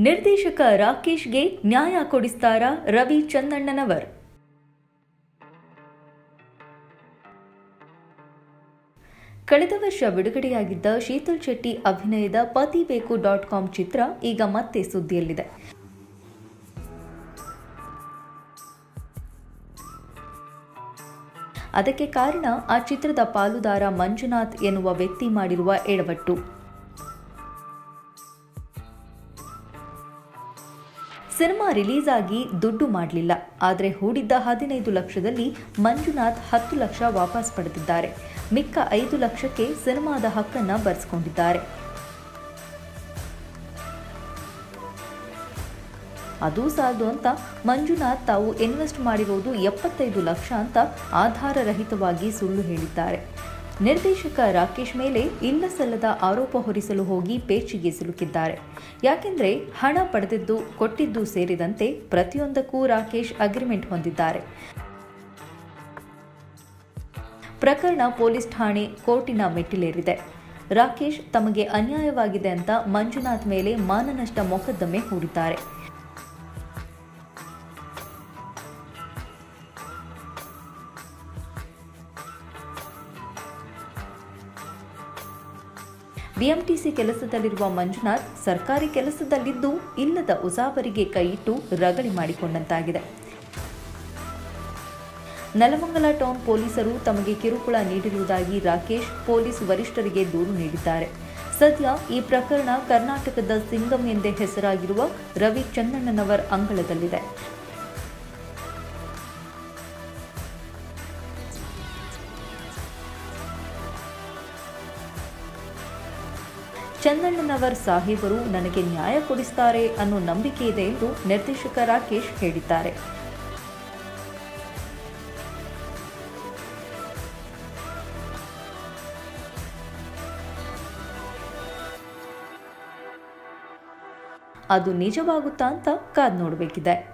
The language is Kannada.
ನಿರ್ದೇಶಕ ರಾಕೇಶ್ಗೆ ನ್ಯಾಯ ಕೊಡಿಸ್ತಾರಾ ರವಿ ಚಂದಣ್ಣನವರ್ ಕಳೆದ ವರ್ಷ ಬಿಡುಗಡೆಯಾಗಿದ್ದ ಶೀತಲ್ ಶೆಟ್ಟಿ ಅಭಿನಯದ ಪತಿ ಬೇಕು ಡಾಟ್ ಕಾಮ್ ಚಿತ್ರ ಈಗ ಮತ್ತೆ ಸುದ್ದಿಯಲ್ಲಿದೆ ಅದಕ್ಕೆ ಕಾರಣ ಆ ಚಿತ್ರದ ಪಾಲುದಾರ ಮಂಜುನಾಥ್ ಎನ್ನುವ ವ್ಯಕ್ತಿ ಮಾಡಿರುವ ಎಡವಟ್ಟು ಸಿನಿಮಾ ರಿಲೀಸ್ ಆಗಿ ದುಡ್ಡು ಮಾಡಲಿಲ್ಲ ಆದರೆ ಹೂಡಿದ್ದ ಹದಿನೈದು ಲಕ್ಷದಲ್ಲಿ ಮಂಜುನಾಥ್ ಹತ್ತು ಲಕ್ಷ ವಾಪಸ್ ಪಡೆದಿದ್ದಾರೆ ಮಿಕ್ಕ ಐದು ಲಕ್ಷಕ್ಕೆ ಸಿನಿಮಾದ ಹಕ್ಕನ್ನ ಬರ್ಸ್ಕೊಂಡಿದ್ದಾರೆ ಅದೂ ಸಾಲದು ಅಂತ ಮಂಜುನಾಥ್ ತಾವು ಇನ್ವೆಸ್ಟ್ ಮಾಡಿರೋದು ಎಪ್ಪತ್ತೈದು ಲಕ್ಷ ಅಂತ ಆಧಾರರಹಿತವಾಗಿ ಸುಳ್ಳು ಹೇಳಿದ್ದಾರೆ ನಿರ್ದೇಶಕ ರಾಕೇಶ್ ಮೇಲೆ ಇಲ್ಲ ಸಲ್ಲದ ಆರೋಪ ಹೊರಿಸಲು ಹೋಗಿ ಪೇಚಿಗೆ ಸಿಲುಕಿದ್ದಾರೆ ಯಾಕೆಂದ್ರೆ ಹಣ ಪಡೆದಿದ್ದು ಕೊಟ್ಟಿದ್ದು ಸೇರಿದಂತೆ ಪ್ರತಿಯೊಂದಕ್ಕೂ ರಾಕೇಶ್ ಅಗ್ರಿಮೆಂಟ್ ಹೊಂದಿದ್ದಾರೆ ಪ್ರಕರಣ ಪೊಲೀಸ್ ಠಾಣೆ ಕೋರ್ಟಿನ ಮೆಟ್ಟಿಲೇರಿದೆ ರಾಕೇಶ್ ತಮಗೆ ಅನ್ಯಾಯವಾಗಿದೆ ಅಂತ ಮಂಜುನಾಥ್ ಮೇಲೆ ಮಾನನಷ್ಟ ಮೊಕದ್ದಮೆ ಹೂಡಿದ್ದಾರೆ ಬಿಎಂಟಿಸಿ ಕೆಲಸದಲ್ಲಿರುವ ಮಂಜುನಾಥ್ ಸರ್ಕಾರಿ ಕೆಲಸದಲ್ಲಿದ್ದು ಇಲ್ಲದ ಉಸಾಬರಿಗೆ ಕೈಯಿಟ್ಟು ರಗಳಿ ಮಾಡಿಕೊಂಡಂತಾಗಿದೆ ನೆಲಮಂಗಲ ಟೌನ್ ಪೊಲೀಸರು ತಮಗೆ ಕಿರುಕುಳ ನೀಡಿರುವುದಾಗಿ ರಾಕೇಶ್ ಪೊಲೀಸ್ ವರಿಷ್ಠರಿಗೆ ದೂರು ನೀಡಿದ್ದಾರೆ ಸದ್ಯ ಈ ಪ್ರಕರಣ ಕರ್ನಾಟಕದ ಸಿಂಗಂ ಎಂದೇ ಹೆಸರಾಗಿರುವ ರವಿ ಚಂದಣ್ಣನವರ್ ಅಂಗಳದಲ್ಲಿದೆ ಚಂದಣ್ಣನವರ್ ಸಾಹೇಬರು ನನಗೆ ನ್ಯಾಯ ಕೊಡಿಸ್ತಾರೆ ಅನ್ನೋ ನಂಬಿಕೆ ಇದೆ ಎಂದು ನಿರ್ದೇಶಕ ರಾಕೇಶ್ ಹೇಳಿದ್ದಾರೆ ಅದು ನಿಜವಾಗುತ್ತಾ ಅಂತ ಕಾದ್ ನೋಡಬೇಕಿದೆ